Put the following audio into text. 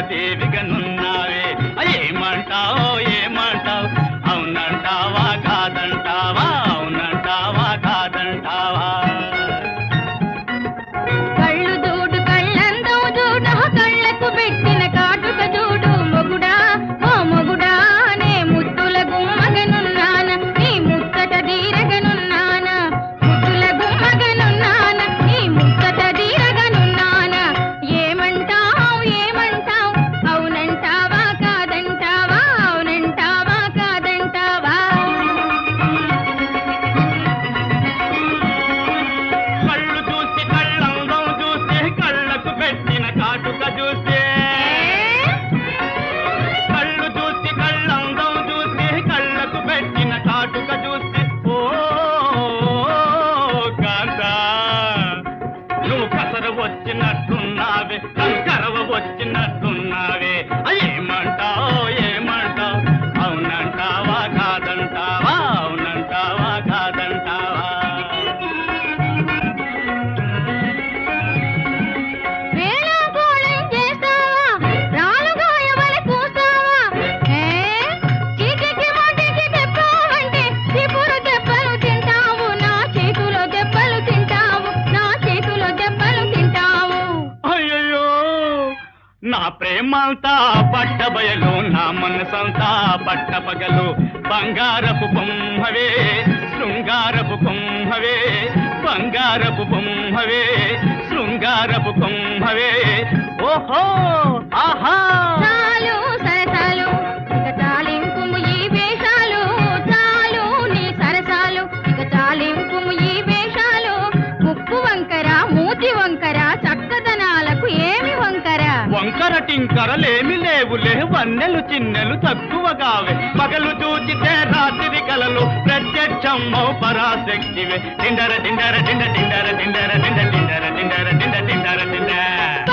దేవిగా నున్నావే ఆ, ఏమంటావో ఏమంటావు అవునంటావా కాదంటావా అవునంటావా కాదంటావా కళ్ళు చూడు కళ్ళందం చూడు కళ్ళకు పెట్టిన కాటుక చూడు మొగుడా ఓ మొగుడా నే ముద్దుల గుమ్మగనున్నాన నీ ముచ్చట తీరగనున్నాన ముద్దుల గుమ్మగనున్నాన నీ ముచ్చట తీరగనున్నాన ఏమంటావు ఏమంటావు అవునంటావా కాదంటావా అవునంటావా కాదంటావా కళ్ళు చూసి కళ్ళందం చూసి కళ్ళకు పెట్టిన కాటుక చూస్తే కళ్ళు చూసి కళ్ళందం చూసి కళ్ళకు పెట్టిన కాటుక చూస్తే ఓ కాంతా నువ్వు కసర వచ్చినట్టున్నావే కంకరవ వచ్చినట్టున్నావే ఆ, ఏమంటావు ఏమంటావు అవునంటావా కాదంటావా అవునంటావా కాదంటావా వేళాకోళం చేస్తావా రాలుగా ఎవరి కూస్తావా ఏ చీటికి మాటికి తెప్పావంటే చీపురు దెబ్బలు తింటావు నా చేతిలో దెబ్బలు తింటావు నా చేతిలో దెబ్బలు తింటావు అయ్యయ్యో నా ప్రేమంతా పట్టబయలు నా మనసంతా పట్టపగలు బంగారపు బొమ్మవే శృంగారపు బొమ్మవే బంగారపు బొమ్మవే శృంగారపు బొమ్మవే ఓహో ఆహా చాలు సరసాలు ఇక చాలింపుము ఈ వేషాలు చాలు నీ సరసాలు ఇక చాలింపుము ఈ వేషాలు ముక్కు వంకర మూతి వంకర చక్కదనాలకు ఏమి వంకర వంకర టింకరలేమి లేవులే వన్నెలు చిన్నెలు తక్కువగావే పగలు చూచితే రాత్రి కలలు ప్రత్యక్షమ్మో పరాశక్తివే టిండర టిండర టిండ టిండర టిండర టిండ టిండర టిండర టిండ టిండర టిండ